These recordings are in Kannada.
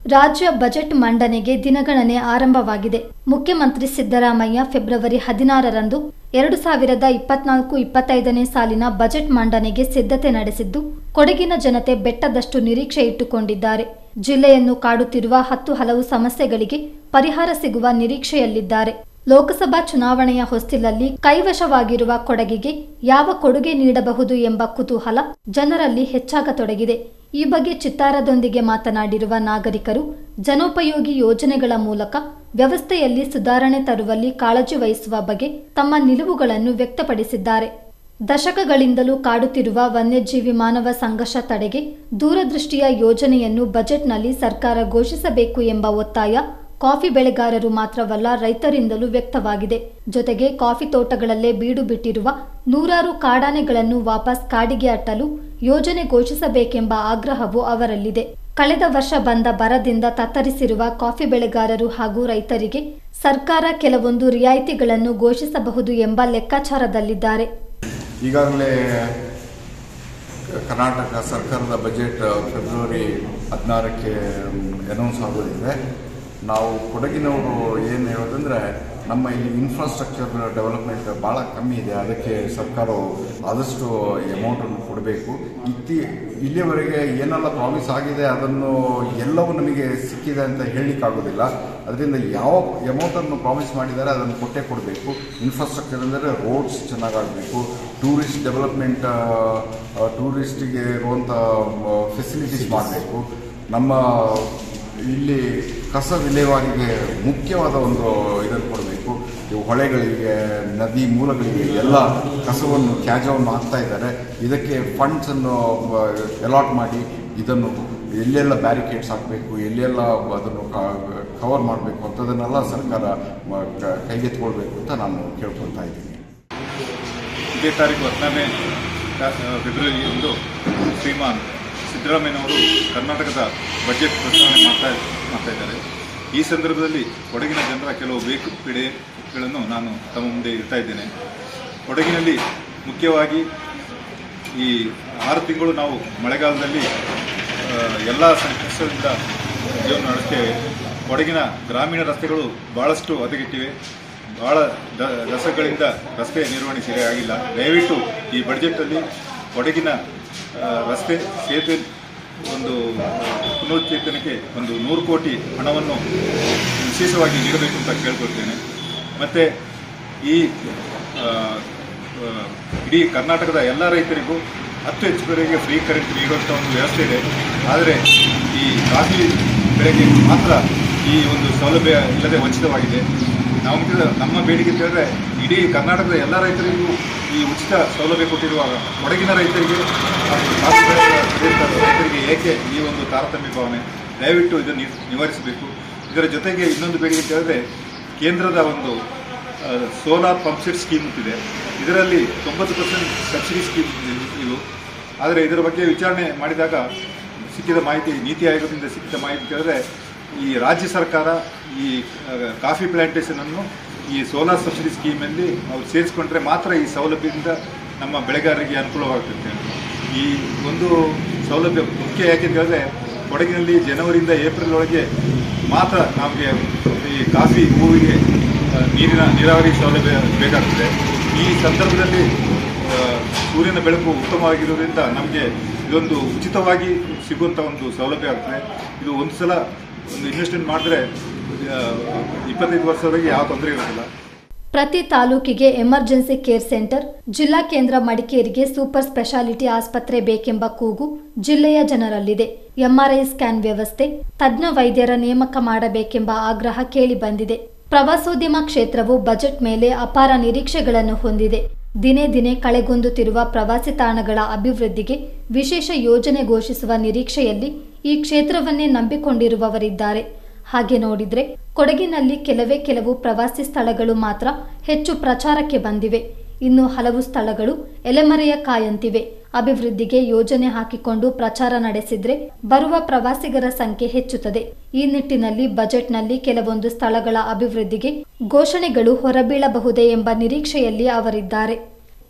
ರಾಜ್ಯ ಬಜೆಟ್ ಮಂಡನೆಗೆ ದಿನಗಣನೆ ಆರಂಭವಾಗಿದೆ ಮುಖ್ಯಮಂತ್ರಿ ಸಿದ್ದರಾಮಯ್ಯ ಫೆಬ್ರವರಿ ಹದಿನಾರರಂದು ಎರಡು ಸಾವಿರದ ಇಪ್ಪತ್ನಾಲ್ಕು ಇಪ್ಪತ್ತೈದನೇ ಸಾಲಿನ ಬಜೆಟ್ ಮಂಡನೆಗೆ ಸಿದ್ಧತೆ ನಡೆಸಿದ್ದು ಕೊಡಗಿನ ಜನತೆ ಬೆಟ್ಟದಷ್ಟು ನಿರೀಕ್ಷೆ ಇಟ್ಟುಕೊಂಡಿದ್ದಾರೆ ಜಿಲ್ಲೆಯನ್ನು ಕಾಡುತ್ತಿರುವ ಹತ್ತು ಹಲವು ಸಮಸ್ಯೆಗಳಿಗೆ ಪರಿಹಾರ ಸಿಗುವ ನಿರೀಕ್ಷೆಯಲ್ಲಿದ್ದಾರೆ ಲೋಕಸಭಾ ಚುನಾವಣೆಯ ಹೊಸ್ತಿಲಲ್ಲಿ ಕೈವಶವಾಗಿರುವ ಕೊಡಗಿಗೆ ಯಾವ ಕೊಡುಗೆ ನೀಡಬಹುದು ಎಂಬ ಕುತೂಹಲ ಜನರಲ್ಲಿ ಹೆಚ್ಚಾಗತೊಡಗಿದೆ ಈ ಬಗ್ಗೆ ಚಿತ್ತಾರದೊಂದಿಗೆ ಮಾತನಾಡಿರುವ ನಾಗರಿಕರು ಜನೋಪಯೋಗಿ ಯೋಜನೆಗಳ ಮೂಲಕ ವ್ಯವಸ್ಥೆಯಲ್ಲಿ ಸುಧಾರಣೆ ತರುವಲ್ಲಿ ಕಾಳಜಿ ವಹಿಸುವ ಬಗ್ಗೆ ತಮ್ಮ ನಿಲುವುಗಳನ್ನು ವ್ಯಕ್ತಪಡಿಸಿದ್ದಾರೆ ದಶಕಗಳಿಂದಲೂ ಕಾಡುತ್ತಿರುವ ವನ್ಯಜೀವಿ ಮಾನವ ಸಂಘರ್ಷ ತಡೆಗೆ ದೂರದೃಷ್ಟಿಯ ಯೋಜನೆಯನ್ನು ಬಜೆಟ್ನಲ್ಲಿ ಸರ್ಕಾರ ಘೋಷಿಸಬೇಕು ಎಂಬ ಒತ್ತಾಯ ಕಾಫಿ ಬೆಳೆಗಾರರು ಮಾತ್ರವಲ್ಲ ರೈತರಿಂದಲೂ ವ್ಯಕ್ತವಾಗಿದೆ ಜೊತೆಗೆ ಕಾಫಿ ತೋಟಗಳಲ್ಲೇ ಬೀಡು ಬಿಟ್ಟಿರುವ ನೂರಾರು ಕಾಡಾನೆಗಳನ್ನು ವಾಪಸ್ ಕಾಡಿಗೆ ಅಟ್ಟಲು ಯೋಜನೆ ಘೋಷಿಸಬೇಕೆಂಬ ಆಗ್ರಹವು ಅವರಲ್ಲಿದೆ ಕಳೆದ ವರ್ಷ ಬಂದ ಬರದಿಂದ ತತ್ತರಿಸಿರುವ ಕಾಫಿ ಬೆಳೆಗಾರರು ಹಾಗೂ ರೈತರಿಗೆ ಸರ್ಕಾರ ಕೆಲವೊಂದು ರಿಯಾಯಿತಿಗಳನ್ನು ಘೋಷಿಸಬಹುದು ಎಂಬ ಲೆಕ್ಕಾಚಾರದಲ್ಲಿದ್ದಾರೆ ಈಗಾಗಲೇ ಕರ್ನಾಟಕ ಸರ್ಕಾರದ ಬಜೆಟ್ ಫೆಬ್ರವರಿ ಹದಿನಾರಕ್ಕೆ ಅನೌನ್ಸ್ ಆಗೋದಿದೆ ನಾವು ಕೊಡಗಿನವರು ಏನು ಹೇಳೋದಂದರೆ ನಮ್ಮ ಇಲ್ಲಿ ಇನ್ಫ್ರಾಸ್ಟ್ರಕ್ಚರ್ ಡೆವಲಪ್ಮೆಂಟ್ ಭಾಳ ಕಮ್ಮಿ ಇದೆ ಅದಕ್ಕೆ ಸರ್ಕಾರವು ಆದಷ್ಟು ಅಮೌಂಟನ್ನು ಕೊಡಬೇಕು ಇತ್ತಿ ಇಲ್ಲಿಯವರೆಗೆ ಏನೆಲ್ಲ ಪ್ರಾಮಿಸ್ ಆಗಿದೆ ಅದನ್ನು ಎಲ್ಲವೂ ನಮಗೆ ಸಿಕ್ಕಿದೆ ಅಂತ ಹೇಳಲಿಕ್ಕಾಗೋದಿಲ್ಲ ಅದರಿಂದ ಯಾವ ಅಮೌಂಟನ್ನು ಪ್ರಾಮಿಸ್ ಮಾಡಿದ್ದಾರೆ ಅದನ್ನು ಕೊಟ್ಟೇ ಕೊಡಬೇಕು ಇನ್ಫ್ರಾಸ್ಟ್ರಕ್ಚರ್ ಅಂದರೆ ರೋಡ್ಸ್ ಚೆನ್ನಾಗಾಗಬೇಕು ಟೂರಿಸ್ಟ್ ಡೆವಲಪ್ಮೆಂಟ್ ಟೂರಿಸ್ಟಿಗೆ ಇರುವಂಥ ಫೆಸಿಲಿಟೀಸ್ ಮಾಡಬೇಕು ನಮ್ಮ ಇಲ್ಲಿ ಕಸ ವಿಲೇವಾರಿಗೆ ಮುಖ್ಯವಾದ ಒಂದು ಇದನ್ನು ಕೊಡಬೇಕು ಇವು ಹೊಳೆಗಳಿಗೆ ನದಿ ಮೂಲಗಳಿಗೆ ಎಲ್ಲ ಕಸವನ್ನು ತ್ಯಾಜ್ಯವನ್ನು ಹಾಕ್ತಾ ಇದ್ದಾರೆ ಇದಕ್ಕೆ ಫಂಡ್ಸನ್ನು ಅಲಾಟ್ ಮಾಡಿ ಇದನ್ನು ಎಲ್ಲೆಲ್ಲ ಬ್ಯಾರಿಕೇಡ್ಸ್ ಹಾಕಬೇಕು ಎಲ್ಲೆಲ್ಲ ಅದನ್ನು ಕವರ್ ಮಾಡಬೇಕು ಅಂಥದನ್ನೆಲ್ಲ ಸರ್ಕಾರ ಮ- ಕ- ಕೈಗೆತ್ತಿಕೊಳ್ಬೇಕು ಅಂತ ನಾನು ಕೇಳ್ಕೊಳ್ತಾ ಇದ್ದೀನಿ ಇದೇ ತಾರೀಕು ಹದಿನಾರನೇ ಫೆಬ್ರವರಿ ಒಂದು ಶ್ರೀಮಾನ್ ಸಿದ್ದರಾಮಯ್ಯನವರು ಕರ್ನಾಟಕದ ಬಜೆಟ್ ಪ್ರಸ್ತಾವನೆ ಮಾಡ್ತಾ ಮಾಡ್ತಾ ಇದ್ದಾರೆ ಈ ಸಂದರ್ಭದಲ್ಲಿ ಕೊಡಗಿನ ಜನರ ಕೆಲವು ಬೇಕು ಪೀಡೆಗಳನ್ನು ನಾನು ತಮ್ಮ ಮುಂದೆ ಇಡ್ತಾ ಇದ್ದೇನೆ ಕೊಡಗಿನಲ್ಲಿ ಮುಖ್ಯವಾಗಿ ಈ ಆರು ತಿಂಗಳು ನಾವು ಮಳೆಗಾಲದಲ್ಲಿ ಎಲ್ಲ ಸಂಕಷ್ಟದಿಂದ ಜೀವನ ನಡೆಸ್ತೇವೆ ಕೊಡಗಿನ ಗ್ರಾಮೀಣ ರಸ್ತೆಗಳು ಬಹಳಷ್ಟು ಹದಗೆಟ್ಟಿವೆ ಬಹಳ ದ ದಶಕಗಳಿಂದ ರಸ್ತೆ ನಿರ್ವಹಣೆ ಸರಿಯಾಗಿಲ್ಲ ದಯವಿಟ್ಟು ಈ ಬಡ್ಜೆಟಲ್ಲಿ ಕೊಡಗಿನ ಆ, ರಸ್ತೆ ಸೇತುವೆ ಒಂದು ಪುನರುಚ್ಚೇತನಕ್ಕೆ ಒಂದು ನೂರು ಕೋಟಿ ಹಣವನ್ನು ವಿಶೇಷವಾಗಿ ನೀಡಬೇಕು ಅಂತ ಕೇಳ್ಕೊಳ್ತೇನೆ ಮತ್ತು ಈ ಆ, ಆ, ಇಡೀ ಕರ್ನಾಟಕದ ಎಲ್ಲ ರೈತರಿಗೂ ಹತ್ತು ಹೆಚ್ಚುವರೆಗೆ ಫ್ರೀ ಕರೆಂಟ್ ನೀಡುವಂಥ ಒಂದು ವ್ಯವಸ್ಥೆ ಇದೆ ಆದರೆ ಈ ಕಾಫಿ ಬೆಳೆಗೆ ಮಾತ್ರ ಈ ಒಂದು ಸೌಲಭ್ಯ ಇಲ್ಲದೆ ವಂಚಿತವಾಗಿದೆ ನಾವು ಮುಖ್ಯ- ನಮ್ಮ ಬೇಡಿಕೆ ಅಂತ ಹೇಳಿದ್ರೆ ಇಡೀ ಕರ್ನಾಟಕದ ಎಲ್ಲ ರೈತರಿಗೂ ಈ ಉಚಿತ ಸೌಲಭ್ಯ ಕೊಟ್ಟಿರುವಾಗ ಕೊಡಗಿನ ರೈತರಿಗೆ ಹಾಗೂ ಕಾಫಿ ಬೆಳೆಯುವ ರೈತರಿಗೆ ಏಕೆ ಈ ಒಂದು ತಾರತಮ್ಯ ಭಾವನೆ ದಯವಿಟ್ಟು ಇದನ್ನು ನಿ- ನಿವಾರಿಸಬೇಕು ಇದರ ಜೊತೆಗೆ ಇನ್ನೊಂದು ಬೇಡಿಕೆ ಅಂತ ಹೇಳಿದ್ರೆ ಕೇಂದ್ರದ ಒಂದು ಸೋಲಾರ್ ಪಂಪ್ಸೆಟ್ ಸ್ಕೀಮ್ ಅಂತಿದೆ ಇದರಲ್ಲಿ ತೊಂಬತ್ತು ಪರ್ಸೆಂಟ್ ಸಬ್ಸಿಡಿ ಸ್ಕೀಮ್ ಇವು ಆದರೆ ಇದರ ಬಗ್ಗೆ ವಿಚಾರಣೆ ಮಾಡಿದಾಗ ಸಿಕ್ಕಿದ ಮಾಹಿತಿ ನೀತಿ ಆಯೋಗದಿಂದ ಸಿಕ್ಕಿದ ಮಾಹಿತಿ ಕೇಳಿದ್ರೆ ಈ ರಾಜ್ಯ ಸರ್ಕಾರ ಈ ಆ, ಕಾಫಿ ಪ್ಲಾಂಟೇಶನ್ ಅನ್ನು ಈ ಸೋಲಾರ್ ಸಬ್ಸಿಡಿ ಸ್ಕೀಮಲ್ಲಿ ಅವ್ರು ಸೇರಿಸ್ಕೊಂಡ್ರೆ ಮಾತ್ರ ಈ ಸೌಲಭ್ಯದಿಂದ ನಮ್ಮ ಬೆಳೆಗಾರರಿಗೆ ಅನುಕೂಲವಾಗುತ್ತೆ ಈ ಒಂದು ಸೌಲಭ್ಯ ಮುಖ್ಯ ಯಾಕೆ ಅಂತ ಹೇಳಿದ್ರೆ ಕೊಡಗಿನಲ್ಲಿ ಜನವರಿಯಿಂದ ಏಪ್ರಿಲ್ ಒಳಗೆ ಮಾತ್ರ ನಮಗೆ ಈ ಕಾಫಿ ಹೂವಿಗೆ ಆ, ನೀರಿನ ನೀರಾವರಿ ಸೌಲಭ್ಯ ಬೇಕಾಗ್ತದೆ ಈ ಸಂದರ್ಭದಲ್ಲಿ ಆ, ಸೂರ್ಯನ ಬೆಳಕು ಉತ್ತಮವಾಗಿರೋದ್ರಿಂದ ನಮಗೆ ಇದೊಂದು ಉಚಿತವಾಗಿ ಸಿಗುವಂಥ ಒಂದು ಸೌಲಭ್ಯ ಆಗ್ತದೆ ಇದು ಒಂದು ಸಲ ಒಂದು ಇನ್ವೆಸ್ಟ್ಮೆಂಟ್ ಮಾಡಿದ್ರೆ ಆ, ಇಪ್ಪತ್ತೈದು ವರ್ಷದವರೆಗೆ ಯಾವ ತೊಂದರೆ ಇರೋದಿಲ್ಲ ಪ್ರತಿ ತಾಲೂಕಿಗೆ ಎಮರ್ಜೆನ್ಸಿ ಕೇರ್ ಸೆಂಟರ್ ಜಿಲ್ಲಾ ಕೇಂದ್ರ ಮಡಿಕೇರಿಗೆ ಸೂಪರ್ ಸ್ಪೆಷಾಲಿಟಿ ಆಸ್ಪತ್ರೆ ಬೇಕೆಂಬ ಕೂಗು ಜಿಲ್ಲೆಯ ಜನರಲ್ಲಿದೆ ಎಂಆರ್ಐ ಸ್ಕ್ಯಾನ್ ವ್ಯವಸ್ಥೆ ತಜ್ಞ ವೈದ್ಯರ ನೇಮಕ ಮಾಡಬೇಕೆಂಬ ಆಗ್ರಹ ಕೇಳಿಬಂದಿದೆ ಪ್ರವಾಸೋದ್ಯಮ ಕ್ಷೇತ್ರವು ಬಜೆಟ್ ಮೇಲೆ ಅಪಾರ ನಿರೀಕ್ಷೆಗಳನ್ನು ಹೊಂದಿದೆ ದಿನೇ ದಿನೇ ಕಳೆಗುಂದುತ್ತಿರುವ ಪ್ರವಾಸಿ ತಾಣಗಳ ಅಭಿವೃದ್ಧಿಗೆ ವಿಶೇಷ ಯೋಜನೆ ಘೋಷಿಸುವ ನಿರೀಕ್ಷೆಯಲ್ಲಿ ಈ ಕ್ಷೇತ್ರವನ್ನೇ ನಂಬಿಕೊಂಡಿರುವವರಿದ್ದಾರೆ ಹಾಗೆ ನೋಡಿದ್ರೆ ಕೊಡಗಿನಲ್ಲಿ ಕೆಲವೇ ಕೆಲವು ಪ್ರವಾಸಿ ಸ್ಥಳಗಳು ಮಾತ್ರ ಹೆಚ್ಚು ಪ್ರಚಾರಕ್ಕೆ ಬಂದಿವೆ ಇನ್ನು ಹಲವು ಸ್ಥಳಗಳು ಎಲೆಮರೆಯ ಕಾಯಂತಿವೆ ಅಭಿವೃದ್ಧಿಗೆ ಯೋಜನೆ ಹಾಕಿಕೊಂಡು ಪ್ರಚಾರ ನಡೆಸಿದ್ರೆ ಬರುವ ಪ್ರವಾಸಿಗರ ಸಂಖ್ಯೆ ಹೆಚ್ಚುತ್ತದೆ ಈ ನಿಟ್ಟಿನಲ್ಲಿ ಬಜೆಟ್ನಲ್ಲಿ ಕೆಲವೊಂದು ಸ್ಥಳಗಳ ಅಭಿವೃದ್ಧಿಗೆ ಘೋಷಣೆಗಳು ಹೊರಬೀಳಬಹುದೇ ಎಂಬ ನಿರೀಕ್ಷೆಯಲ್ಲಿ ಅವರಿದ್ದಾರೆ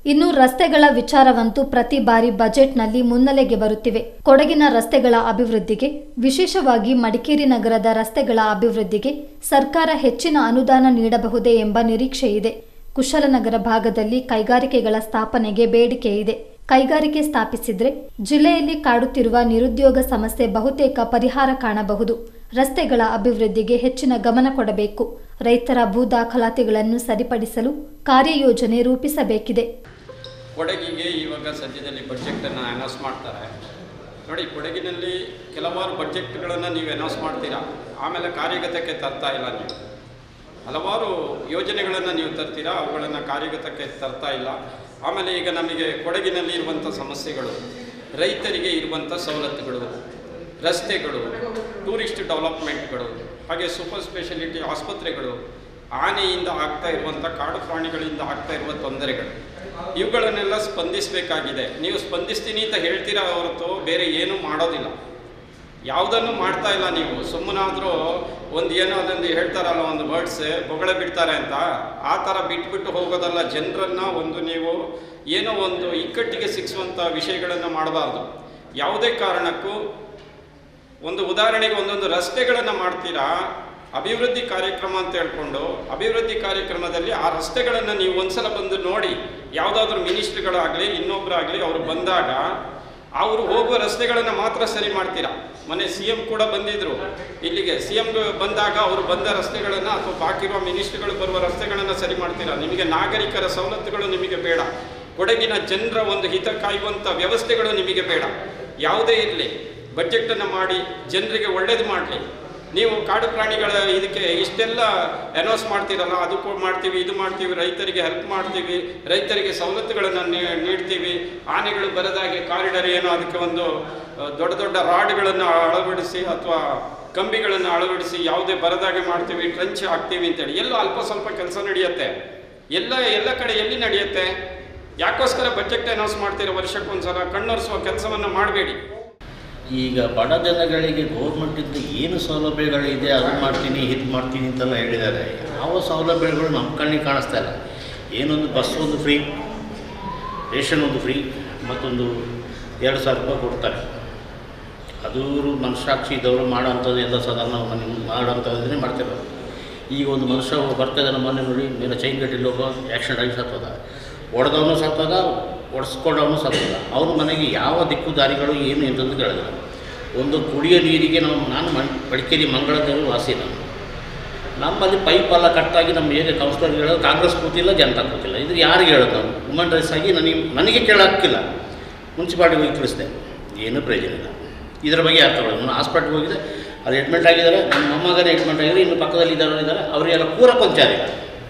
ಇನ್ನು ರಸ್ತೆಗಳ ವಿಚಾರವಂತೂ ಪ್ರತಿ ಬಾರಿ ಬಜೆಟ್ನಲ್ಲಿ ಮುನ್ನೆಲೆಗೆ ಬರುತ್ತಿವೆ ಕೊಡಗಿನ ರಸ್ತೆಗಳ ಅಭಿವೃದ್ಧಿಗೆ ವಿಶೇಷವಾಗಿ ಮಡಿಕೇರಿ ನಗರದ ರಸ್ತೆಗಳ ಅಭಿವೃದ್ಧಿಗೆ ಸರ್ಕಾರ ಹೆಚ್ಚಿನ ಅನುದಾನ ನೀಡಬಹುದೇ ಎಂಬ ನಿರೀಕ್ಷೆ ಇದೆ ಕುಶಲನಗರ ಭಾಗದಲ್ಲಿ ಕೈಗಾರಿಕೆಗಳ ಸ್ಥಾಪನೆಗೆ ಬೇಡಿಕೆ ಇದೆ ಕೈಗಾರಿಕೆ ಸ್ಥಾಪಿಸಿದ್ರೆ ಜಿಲ್ಲೆಯಲ್ಲಿ ಕಾಡುತ್ತಿರುವ ನಿರುದ್ಯೋಗ ಸಮಸ್ಯೆ ಬಹುತೇಕ ಪರಿಹಾರ ಕಾಣಬಹುದು ರಸ್ತೆಗಳ ಅಭಿವೃದ್ಧಿಗೆ ಹೆಚ್ಚಿನ ಗಮನ ಕೊಡಬೇಕು ರೈತರ ಭೂ ದಾಖಲಾತಿಗಳನ್ನು ಸರಿಪಡಿಸಲು ಕಾರ್ಯಯೋಜನೆ ರೂಪಿಸಬೇಕಿದೆ ಕೊಡಗಿಗೆ ಇವಾಗ ಸದ್ಯದಲ್ಲಿ ಬಡ್ಜೆಟನ್ನು ಅನೌನ್ಸ್ ಮಾಡ್ತಾರೆ ನೋಡಿ ಕೊಡಗಿನಲ್ಲಿ ಕೆಲವಾರು ಬಡ್ಜೆಟ್ಗಳನ್ನು ನೀವು ಅನೌನ್ಸ್ ಮಾಡ್ತೀರಾ ಆಮೇಲೆ ಕಾರ್ಯಗತಕ್ಕೆ ತರ್ತಾ ಇಲ್ಲ ನೀವು ಹಲವಾರು ಯೋಜನೆಗಳನ್ನು ನೀವು ತರ್ತೀರಾ ಅವುಗಳನ್ನು ಕಾರ್ಯಗತಕ್ಕೆ ತರ್ತಾ ಇಲ್ಲ ಆಮೇಲೆ ಈಗ ನಮಗೆ ಕೊಡಗಿನಲ್ಲಿ ಇರುವಂಥ ಸಮಸ್ಯೆಗಳು ರೈತರಿಗೆ ಇರುವಂಥ ಸವಲತ್ತುಗಳು ರಸ್ತೆಗಳು ಟೂರಿಸ್ಟ್ ಡೆವಲಪ್ಮೆಂಟ್ಗಳು ಹಾಗೆ ಸೂಪರ್ ಸ್ಪೆಷಾಲಿಟಿ ಆಸ್ಪತ್ರೆಗಳು ಆನೆಯಿಂದ ಆಗ್ತಾ ಇರುವಂಥ ಕಾಡು ಪ್ರಾಣಿಗಳಿಂದ ಆಗ್ತಾ ಇರುವ ತೊಂದರೆಗಳು ಇವುಗಳನ್ನೆಲ್ಲ ಸ್ಪಂದಿಸಬೇಕಾಗಿದೆ ನೀವು ಸ್ಪಂದಿಸ್ತೀನಿ ಅಂತ ಹೇಳ್ತೀರಾ ಹೊರತು ಬೇರೆ ಏನೂ ಮಾಡೋದಿಲ್ಲ ಯಾವುದನ್ನು ಮಾಡ್ತಾ ಇಲ್ಲ ನೀವು ಸುಮ್ಮನಾದರೂ ಒಂದು ಏನೋ ಅದೊಂದು ಹೇಳ್ತಾರಲ್ಲ ಒಂದು ವರ್ಡ್ಸ್ ಬೊಗಳೆ ಬಿಡ್ತಾರೆ ಅಂತ ಆ ಥರ ಬಿಟ್ಬಿಟ್ಟು ಹೋಗೋದಲ್ಲ ಜನರನ್ನು ಒಂದು ನೀವು ಏನೋ ಒಂದು ಇಕ್ಕಟ್ಟಿಗೆ ಸಿಕ್ಕಿಸುವಂಥ ವಿಷಯಗಳನ್ನು ಮಾಡಬಾರ್ದು ಯಾವುದೇ ಕಾರಣಕ್ಕೂ ಒಂದು ಉದಾಹರಣೆಗೆ ಒಂದೊಂದು ರಸ್ತೆಗಳನ್ನು ಮಾಡ್ತೀರಾ ಅಭಿವೃದ್ಧಿ ಕಾರ್ಯಕ್ರಮ ಅಂತ ಹೇಳ್ಕೊಂಡು ಅಭಿವೃದ್ಧಿ ಕಾರ್ಯಕ್ರಮದಲ್ಲಿ ಆ ರಸ್ತೆಗಳನ್ನು ನೀವು ಒಂದ್ಸಲ ಬಂದು ನೋಡಿ ಯಾವುದಾದ್ರೂ ಮಿನಿಸ್ಟ್ರಿಗಳಾಗಲಿ ಇನ್ನೊಬ್ಬರಾಗಲಿ ಅವರು ಬಂದಾಗ ಅವರು ಹೋಗುವ ರಸ್ತೆಗಳನ್ನು ಮಾತ್ರ ಸರಿ ಮಾಡ್ತೀರಾ ಮೊನ್ನೆ ಸಿ ಎಂ ಕೂಡ ಬಂದಿದ್ರು ಇಲ್ಲಿಗೆ ಸಿ ಎಂ ಬಂದಾಗ ಅವರು ಬಂದ ರಸ್ತೆಗಳನ್ನು ಅಥವಾ ಬಾಕಿ ಇರುವ ಮಿನಿಸ್ಟ್ರಿಗಳು ಬರುವ ರಸ್ತೆಗಳನ್ನು ಸರಿ ಮಾಡ್ತೀರಾ ನಿಮಗೆ ನಾಗರಿಕರ ಸವಲತ್ತುಗಳು ನಿಮಗೆ ಬೇಡ ಕೊಡಗಿನ ಜನರ ಒಂದು ಹಿತ ಕಾಯುವಂಥ ವ್ಯವಸ್ಥೆಗಳು ನಿಮಗೆ ಬೇಡ ಯಾವುದೇ ಇರಲಿ ಬಜೆಟನ್ನು ಮಾಡಿ ಜನರಿಗೆ ಒಳ್ಳೇದು ಮಾಡಲಿ ನೀವು ಕಾಡು ಪ್ರಾಣಿಗಳ ಇದಕ್ಕೆ ಇಷ್ಟೆಲ್ಲ ಅನೌನ್ಸ್ ಮಾಡ್ತೀರಲ್ಲ ಅದು ಕೂ- ಮಾಡ್ತೀವಿ ಇದು ಮಾಡ್ತೀವಿ ರೈತರಿಗೆ ಹೆಲ್ಪ್ ಮಾಡ್ತೀವಿ ರೈತರಿಗೆ ಸವಲತ್ತುಗಳನ್ನು ನೀ- ನೀಡ್ತೀವಿ ಆನೆಗಳು ಬರದಾಗೆ ಕಾರಿಡಾರ್ ಏನೋ ಅದಕ್ಕೆ ಒಂದು ಆ, ದೊಡ್ಡ ದೊಡ್ಡ ರಾಡ್ಗಳನ್ನು ಅಳವಡಿಸಿ ಅಥವಾ ಕಂಬಿಗಳನ್ನು ಅಳವಡಿಸಿ ಯಾವುದೇ ಬರದಾಗೆ ಮಾಡ್ತೀವಿ ಟ್ರಂಚ್ ಹಾಕ್ತೀವಿ ಅಂತೇಳಿ ಎಲ್ಲ ಅಲ್ಪ ಸ್ವಲ್ಪ ಕೆಲಸ ನಡೆಯುತ್ತೆ ಎಲ್ಲ ಎಲ್ಲ ಕಡೆ ಎಲ್ಲಿ ನಡೆಯುತ್ತೆ ಯಾಕೋಸ್ಕರ ಬಜೆಟ್ ಅನೌನ್ಸ್ ಮಾಡ್ತೀರಾ ವರ್ಷಕ್ಕೊಂದ್ಸಲ ಕಣ್ಣೊರೆಸುವ ಕೆಲಸವನ್ನು ಮಾಡಬೇಡಿ ಈಗ ಬಡ ಜನಗಳಿಗೆ ಗೌರ್ಮೆಂಟಿಂದ ಏನು ಸೌಲಭ್ಯಗಳಿದೆ ಅದು ಮಾಡ್ತೀನಿ ಇದು ಮಾಡ್ತೀನಿ ಅಂತೆಲ್ಲ ಹೇಳಿದ್ದಾರೆ ಯಾವ ಸೌಲಭ್ಯಗಳು ನಮ್ಮ ಕಣ್ಣಿಗೆ ಕಾಣಿಸ್ತಾ ಇಲ್ಲ ಏನೊಂದು ಬಸ್ ಒಂದು ಫ್ರೀ ರೇಷನ್ ಒಂದು ಫ್ರೀ ಮತ್ತೊಂದು ಎರಡು ಸಾವಿರ ರೂಪಾಯಿ ಕೊಡ್ತಾರೆ ಅದು ಮನಸ್ಸಾಕ್ಷಿ ಇದ್ದವರು ಮಾಡೋಂಥದ್ದು ಎಲ್ಲ ಸಾಧಾರಣ ಮನೆ ಮಾಡೋಂಥದ್ದನ್ನೇ ಮಾಡ್ತಿರೋದು ಈಗ ಒಂದು ಮನುಷ್ಯ ಬರ್ತಾಯಿದ್ದ ನಮ್ಮ ಮನೆ ನೋಡಿ ಮೇಲೆ ಚೈನ್ ಗಟ್ಟಿಲಿ ಹೋಗೋ ಆ್ಯಕ್ಸಿಡೆಂಟ್ ಆಗಿ ಸತ್ತೋದ ಹೊಡೆದವನು ಸತ್ತೋದ ಒಡಿಸ್ಕೊಂಡವನು ಸತ್ತೋದ ಅವ್ರ ಮನೆಗೆ ಯಾವ ದಿಕ್ಕು ದಾರಿಗಳು ಏನು ಎಂತಂದು ಕೇಳಿದ್ರು ಒಂದು ಕುಡಿಯೋ ನೀರಿಗೆ ನಾವು ನಾನು ಮಣ್ ಮಡಿಕೇರಿ ಮಂಗಳದಲ್ಲಿ ವಾಸಿ ನಾನು ನಮ್ಮಲ್ಲಿ ಪೈಪ್ ಎಲ್ಲ ಕಟ್ಟಾಗಿ ನಮ್ಮ ಏರಿಯಾ ಕೌನ್ಸಿಲರ್ಗೆ ಹೇಳೋದು ಕಾಂಗ್ರೆಸ್ ಕೂತಿಲ್ಲ ಜನತಾ ಕೂತಿಲ್ಲ ಇದು ಯಾರಿಗೆ ಹೇಳೋದು ನಾವು ಹ್ಯೂಮನ್ ರೈಟ್ಸ್ ಆಗಿ ನನಗೆ ನನಗೆ ಕೇಳೋಕ್ಕಿಲ್ಲ ಮುನ್ಸಿಪಾಲ್ಟಿಗೆ ಹೋಗಿ ತಿಳಿಸಿದೆ ಏನೂ ಪ್ರಯೋಜನ ಇಲ್ಲ ಇದರ ಬಗ್ಗೆ ಯಾರು ತಗೊಳ್ಳೋದು ನಾನು ಹಾಸ್ಪಿಟ್ಲ್ಗೆ ಹೋಗಿದ್ದೆ ಅದು ಅಡ್ಮಿಟ್ ಆಗಿದ್ದಾರೆ ನಮ್ಮ ಮೊಮ್ಮಗನೇ ಅಡ್ಮಿಟ್ ಆಗಿದ್ದಾರೆ ಇನ್ನು ಪಕ್ಕದಲ್ಲಿ ಇದ್ದಾರೆ ಇದ್ದಾರೆ ಅವರಿಗೆಲ್ಲ ಕೂರಕ್ಕೆ ಒಂದು ಜಾಗ ಇಲ್ಲ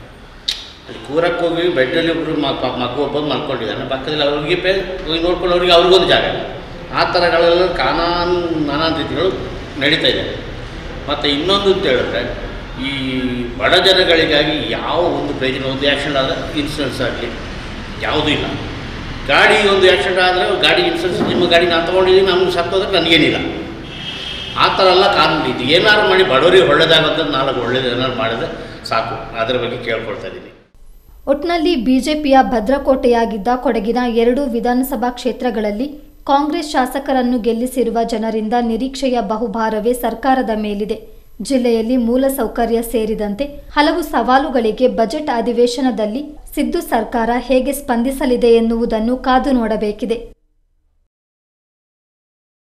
ಅಲ್ಲಿ ಕೂರಕ್ಕೆ ಹೋಗಿ ಬೆಡ್ಡಲ್ಲಿ ಒಬ್ಬರು ಮಗು ಒಬ್ಬ ಮಲ್ಕೊಂಡಿದ್ದಾನೆ ಪಕ್ಕದಲ್ಲಿ ಅವ್ರಿಗೆ ಪೇ ಹೋಗಿ ನೋಡ್ಕೊಂಡು ಅವ್ರಿಗೆ ಅವ್ರಿಗೊಂದು ಜಾಗ ಇಲ್ಲ ಆ ಥರಗಳೆಲ್ಲ ಕಾನಾನ್ ನಾನಾ ರೀತಿಗಳು ನಡೀತಾ ಇದೆ ಮತ್ತು ಇನ್ನೊಂದು ಅಂತ ಹೇಳಿದ್ರೆ ಈ ಬಡ ಜನಗಳಿಗಾಗಿ ಯಾವ ಒಂದು ಪ್ರಯೋಜನ ಒಂದು ಆ್ಯಕ್ಸಿಡೆಂಟ್ ಆದರೆ ಇನ್ಸೂರೆನ್ಸ್ ಆಗಲಿ ಯಾವುದೂ ಇಲ್ಲ ಗಾಡಿ ಒಂದು ಆ್ಯಕ್ಸಿಡೆಂಟ್ ಆದರೆ ಗಾಡಿ ಇನ್ಸೂರೆನ್ಸ್ ನಿಮ್ಮ ಗಾಡಿ ನಾನು ತೊಗೊಂಡಿದ್ದೀನಿ ನಮ್ಗೆ ಸತ್ತೋದ್ರೆ ನನಗೇನಿಲ್ಲ ಆ ಥರ ಎಲ್ಲ ಕಾನೂನು ಇದು ಏನಾದ್ರು ಮಾಡಿ ಬಡವರಿಗೆ ಒಳ್ಳೇದಾಗುತ್ತೆ ನಾಲ್ಕು ಒಳ್ಳೇದು ಏನಾದ್ರು ಮಾಡಿದ್ರೆ ಸಾಕು ಅದರ ಬಗ್ಗೆ ಕೇಳ್ಕೊಳ್ತಾ ಇದ್ದೀನಿ ಒಟ್ನಲ್ಲಿ ಬಿಜೆಪಿಯ ಭದ್ರಕೋಟೆಯಾಗಿದ್ದ ಕೊಡಗಿನ ಎರಡು ವಿಧಾನಸಭಾ ಕ್ಷೇತ್ರಗಳಲ್ಲಿ ಕಾಂಗ್ರೆಸ್ ಶಾಸಕರನ್ನು ಗೆಲ್ಲಿಸಿರುವ ಜನರಿಂದ ನಿರೀಕ್ಷೆಯ ಬಹುಭಾರವೇ ಸರ್ಕಾರದ ಮೇಲಿದೆ ಜಿಲ್ಲೆಯಲ್ಲಿ ಮೂಲಸೌಕರ್ಯ ಸೇರಿದಂತೆ ಹಲವು ಸವಾಲುಗಳಿಗೆ ಬಜೆಟ್ ಅಧಿವೇಶನದಲ್ಲಿ ಸಿದ್ದು ಸರ್ಕಾರ ಹೇಗೆ ಸ್ಪಂದಿಸಲಿದೆ ಎನ್ನುವುದನ್ನು ಕಾದು ನೋಡಬೇಕಿದೆ